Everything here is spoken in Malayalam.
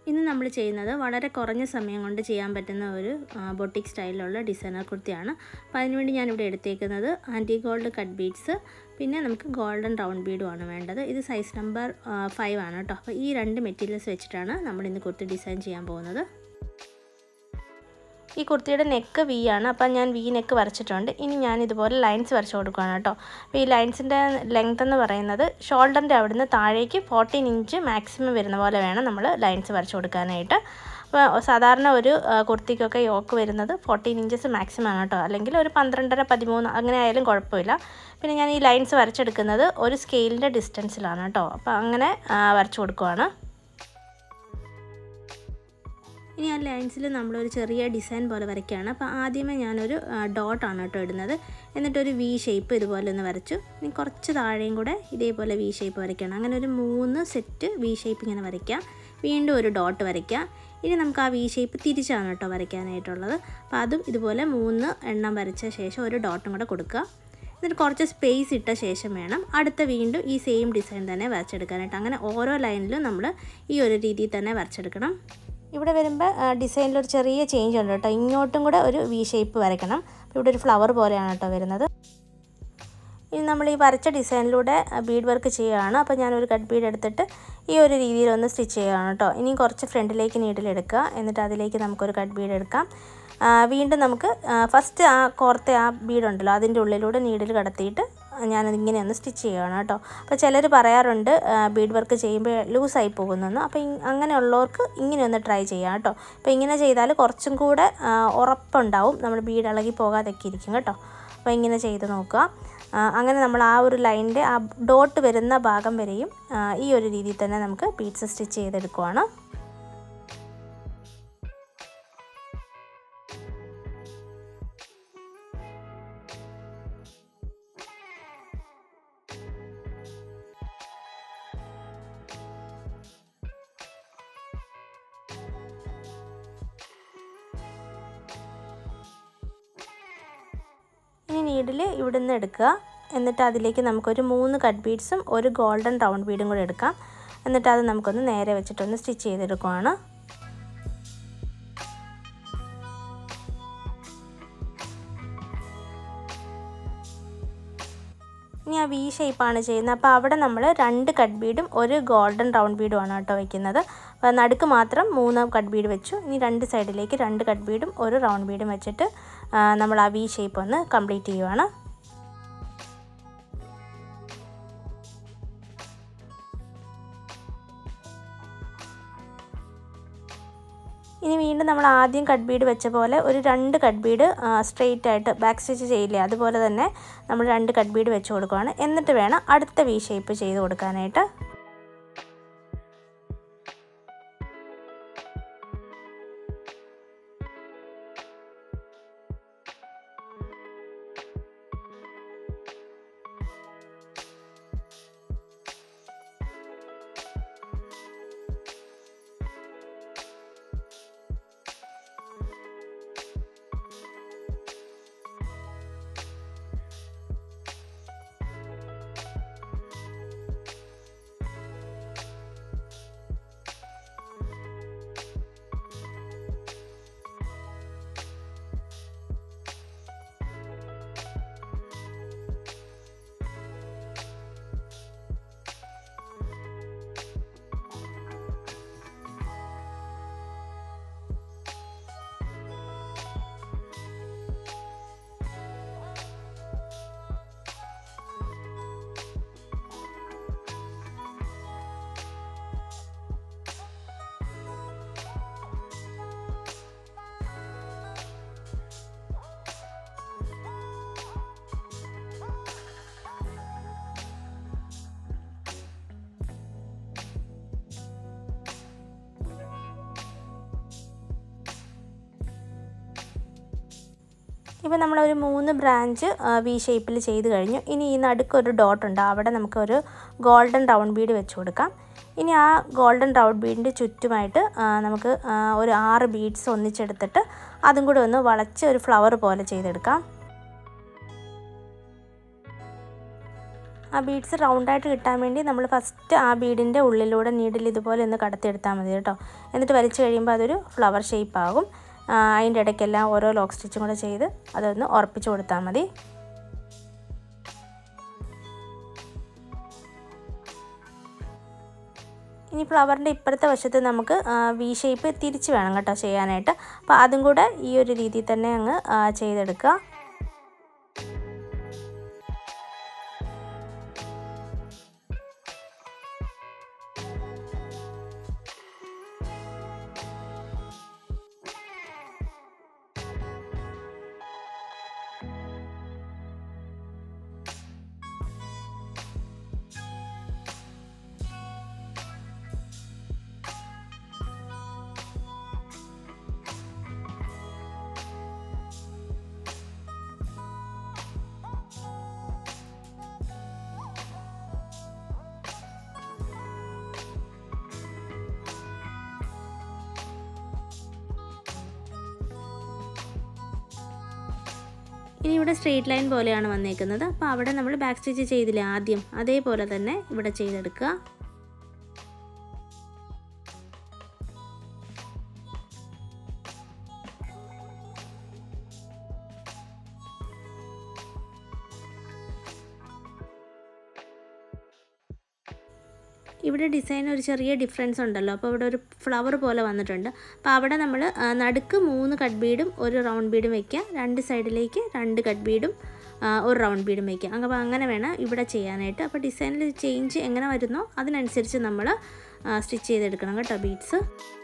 ഇന്ന് നമ്മൾ ചെയ്യുന്നത് വളരെ കുറഞ്ഞ സമയം കൊണ്ട് ചെയ്യാൻ പറ്റുന്ന ഒരു ബൊട്ടിക് സ്റ്റൈലിലുള്ള ഡിസൈനർ കുർത്തിയാണ് അപ്പോൾ അതിനുവേണ്ടി ഞാനിവിടെ എടുത്തേക്കുന്നത് ആൻറ്റി ഗോൾഡ് കട്ട് ബീഡ്സ് പിന്നെ നമുക്ക് ഗോൾഡൻ റൗണ്ട് ബീഡുമാണ് വേണ്ടത് ഇത് സൈസ് നമ്പർ ഫൈവ് ആണ് കേട്ടോ അപ്പോൾ ഈ രണ്ട് മെറ്റീരിയൽസ് വെച്ചിട്ടാണ് നമ്മൾ ഇന്ന് കുർത്തി ഡിസൈൻ ചെയ്യാൻ പോകുന്നത് ഈ കുർത്തിയുടെ നെക്ക് വി ആണ് അപ്പം ഞാൻ വി നെക്ക് വരച്ചിട്ടുണ്ട് ഇനി ഞാൻ ഇതുപോലെ ലൈൻസ് വരച്ച് കൊടുക്കുകയാണ് കേട്ടോ അപ്പോൾ ഈ ലൈൻസിൻ്റെ ലെങ്ത് എന്ന് പറയുന്നത് ഷോൾഡറിൻ്റെ അവിടുന്ന് താഴേക്ക് ഫോർട്ടീൻ ഇഞ്ച് മാക്സിമം വരുന്ന പോലെ വേണം നമ്മൾ ലൈൻസ് വരച്ച് കൊടുക്കാനായിട്ട് അപ്പോൾ സാധാരണ ഒരു കുർത്തിക്കൊക്കെ യോക്ക് വരുന്നത് ഫോർട്ടീൻ ഇഞ്ചസ് മാക്സിമം ആണ് കേട്ടോ അല്ലെങ്കിൽ ഒരു പന്ത്രണ്ടര പതിമൂന്ന് അങ്ങനെ ആയാലും കുഴപ്പമില്ല പിന്നെ ഞാൻ ഈ ലൈൻസ് വരച്ചെടുക്കുന്നത് ഒരു സ്കെയിലിൻ്റെ ഡിസ്റ്റൻസിലാണ് കേട്ടോ അപ്പോൾ അങ്ങനെ വരച്ച് കൊടുക്കുവാണ് ഇനി ആ ലൈൻസിൽ നമ്മളൊരു ചെറിയ ഡിസൈൻ പോലെ വരയ്ക്കുകയാണ് അപ്പോൾ ആദ്യമേ ഞാനൊരു ഡോട്ടാണ് കേട്ടോ ഇടുന്നത് എന്നിട്ടൊരു വി ഷേപ്പ് ഇതുപോലെ ഒന്ന് വരച്ചു ഇനി കുറച്ച് താഴെയും കൂടെ ഇതേപോലെ വി ഷേപ്പ് വരയ്ക്കണം അങ്ങനെ ഒരു മൂന്ന് സെറ്റ് വി ഷേപ്പ് ഇങ്ങനെ വരയ്ക്കാം വീണ്ടും ഒരു ഡോട്ട് വരയ്ക്കാം ഇനി നമുക്ക് ആ വി ഷേപ്പ് തിരിച്ചാണ് കേട്ടോ വരയ്ക്കാനായിട്ടുള്ളത് അപ്പോൾ അതും ഇതുപോലെ മൂന്ന് എണ്ണം വരച്ച ശേഷം ഒരു ഡോട്ടും കൂടെ കൊടുക്കുക എന്നിട്ട് കുറച്ച് സ്പേസ് ഇട്ട ശേഷം വേണം അടുത്ത വീണ്ടും ഈ സെയിം ഡിസൈൻ തന്നെ വരച്ചെടുക്കാനായിട്ട് അങ്ങനെ ഓരോ ലൈനിലും നമ്മൾ ഈ ഒരു രീതിയിൽ തന്നെ വരച്ചെടുക്കണം ഇവിടെ വരുമ്പോൾ ഡിസൈനിൽ ഒരു ചെറിയ ചേഞ്ച് ഉണ്ട് കേട്ടോ ഇങ്ങോട്ടും കൂടെ ഒരു വി ഷേപ്പ് വരയ്ക്കണം അപ്പോൾ ഇവിടെ ഒരു ഫ്ലവർ പോലെയാണ് കേട്ടോ വരുന്നത് ഇനി നമ്മൾ ഈ വരച്ച ഡിസൈനിലൂടെ ബീഡ് വർക്ക് ചെയ്യുകയാണ് അപ്പോൾ ഞാനൊരു കട്ട് ബീഡ് എടുത്തിട്ട് ഈ ഒരു രീതിയിൽ ഒന്ന് സ്റ്റിച്ച് ചെയ്യുകയാണ് കേട്ടോ ഇനി കുറച്ച് ഫ്രണ്ടിലേക്ക് നീഡിലെടുക്കുക എന്നിട്ട് അതിലേക്ക് നമുക്കൊരു കട്ട് ബീഡ് എടുക്കാം വീണ്ടും നമുക്ക് ഫസ്റ്റ് ആ കോർത്ത ആ ബീഡുണ്ടല്ലോ അതിൻ്റെ ഉള്ളിലൂടെ നീഡിൽ കടത്തിയിട്ട് ഞാനതിങ്ങനെ ഒന്ന് സ്റ്റിച്ച് ചെയ്യുകയാണ് കേട്ടോ അപ്പോൾ ചിലർ പറയാറുണ്ട് ബീഡ് വർക്ക് ചെയ്യുമ്പോൾ ലൂസായി പോകുന്നെന്ന് അപ്പോൾ അങ്ങനെയുള്ളവർക്ക് ഇങ്ങനെ ഒന്ന് ട്രൈ ചെയ്യാം കേട്ടോ അപ്പോൾ ഇങ്ങനെ ചെയ്താൽ കുറച്ചും കൂടെ ഉറപ്പുണ്ടാവും നമ്മൾ ബീഡ് ഇളകി പോകാതൊക്കെ ഇരിക്കും കേട്ടോ അപ്പോൾ ഇങ്ങനെ ചെയ്ത് നോക്കുക അങ്ങനെ നമ്മൾ ആ ഒരു ലൈനിൻ്റെ ആ ഡോട്ട് വരുന്ന ഭാഗം വരെയും ഈ ഒരു രീതിയിൽ തന്നെ നമുക്ക് ബീഡ്സ് സ്റ്റിച്ച് ചെയ്തെടുക്കുവാണ് ഇനി നീഡിൽ ഇവിടുന്ന് എടുക്കുക എന്നിട്ട് അതിലേക്ക് നമുക്കൊരു മൂന്ന് കട്ട് ബീഡ്സും ഒരു ഗോൾഡൻ റൗണ്ട് ബീഡും കൂടെ എടുക്കാം എന്നിട്ട് അത് നമുക്കൊന്ന് നേരെ വെച്ചിട്ടൊന്ന് സ്റ്റിച്ച് ചെയ്തെടുക്കുവാണ് ഇനി ആ വി ഷേപ്പാണ് ചെയ്യുന്നത് അപ്പോൾ അവിടെ നമ്മൾ രണ്ട് കട്ട് ബീഡും ഒരു ഗോൾഡൻ റൗണ്ട് ബീഡുമാണ് കേട്ടോ വയ്ക്കുന്നത് അപ്പോൾ നടുക്ക് മാത്രം മൂന്ന് കട്ട് ബീഡ് വെച്ചു ഇനി രണ്ട് സൈഡിലേക്ക് രണ്ട് കട്ട് ബീഡും ഒരു റൗണ്ട് ബീഡും വെച്ചിട്ട് നമ്മൾ ആ വി ഷേപ്പ് ഒന്ന് കംപ്ലീറ്റ് ചെയ്യുവാണ് ഇനി വീണ്ടും നമ്മൾ ആദ്യം കട്ട് ബീഡ് വെച്ച പോലെ ഒരു രണ്ട് കട്ട് ബീഡ് സ്ട്രെയിറ്റ് ആയിട്ട് ബാക്ക് സ്റ്റിച്ച് ചെയ്യില്ലേ അതുപോലെ തന്നെ നമ്മൾ രണ്ട് കട്ട് ബീഡ് വെച്ച് കൊടുക്കുകയാണ് എന്നിട്ട് വേണം അടുത്ത വി ഷേപ്പ് ചെയ്ത് കൊടുക്കാനായിട്ട് ഇപ്പോൾ നമ്മളൊരു മൂന്ന് ബ്രാഞ്ച് വി ഷേപ്പിൽ ചെയ്ത് കഴിഞ്ഞു ഇനി ഈ നടുക്കൊരു ഡോട്ട് ഉണ്ട് അവിടെ നമുക്കൊരു ഗോൾഡൻ റൗണ്ട് ബീഡ് വെച്ച് കൊടുക്കാം ഇനി ആ ഗോൾഡൻ റൗണ്ട് ബീഡിൻ്റെ ചുറ്റുമായിട്ട് നമുക്ക് ഒരു ആറ് ബീഡ്സ് ഒന്നിച്ചെടുത്തിട്ട് അതും കൂടി ഒന്ന് വളച്ച് ഒരു ഫ്ലവർ പോലെ ചെയ്തെടുക്കാം ആ ബീഡ്സ് റൗണ്ടായിട്ട് കിട്ടാൻ വേണ്ടി നമ്മൾ ഫസ്റ്റ് ആ ബീഡിൻ്റെ ഉള്ളിലൂടെ നീഡിൽ ഇതുപോലെ ഒന്ന് കടത്തിയെടുത്താൽ മതി കേട്ടോ എന്നിട്ട് വലിച്ചു കഴിയുമ്പോൾ അതൊരു ഫ്ലവർ ഷേപ്പ് ആകും അതിൻ്റെ ഇടയ്ക്കെല്ലാം ഓരോ ലോക്ക് സ്റ്റിച്ചും കൂടെ ചെയ്ത് അതൊന്ന് ഉറപ്പിച്ച് കൊടുത്താൽ മതി ഇനി ഫ്ലവറിൻ്റെ ഇപ്പുറത്തെ വശത്ത് നമുക്ക് വി ഷേപ്പ് തിരിച്ച് വേണം കേട്ടോ ചെയ്യാനായിട്ട് അപ്പോൾ അതും കൂടെ ഈ ഒരു രീതിയിൽ തന്നെ അങ്ങ് ചെയ്തെടുക്കുക ഇനി ഇവിടെ സ്ട്രെയിറ്റ് ലൈൻ പോലെയാണ് വന്നേക്കുന്നത് അപ്പോൾ അവിടെ നമ്മൾ ബാക്ക് സ്റ്റിച്ച് ചെയ്തില്ലേ ആദ്യം അതേപോലെ തന്നെ ഇവിടെ ചെയ്തെടുക്കുക ഇവിടെ ഡിസൈൻ ഒരു ചെറിയ ഡിഫറൻസ് ഉണ്ടല്ലോ അപ്പോൾ ഇവിടെ ഒരു ഫ്ലവർ പോലെ വന്നിട്ടുണ്ട് അപ്പോൾ അവിടെ നമ്മൾ നടുക്ക് മൂന്ന് കട്ട് ബീഡും ഒരു റൗണ്ട് ബീഡും വയ്ക്കുക രണ്ട് സൈഡിലേക്ക് രണ്ട് കട്ട് ബീഡും ഒരു റൗണ്ട് ബീഡും വയ്ക്കുക അപ്പോൾ അങ്ങനെ വേണം ഇവിടെ ചെയ്യാനായിട്ട് അപ്പോൾ ഡിസൈനിൽ ചേഞ്ച് എങ്ങനെ വരുന്നോ അതിനനുസരിച്ച് നമ്മൾ സ്റ്റിച്ച് ചെയ്തെടുക്കണം കേട്ടോ ബീഡ്സ്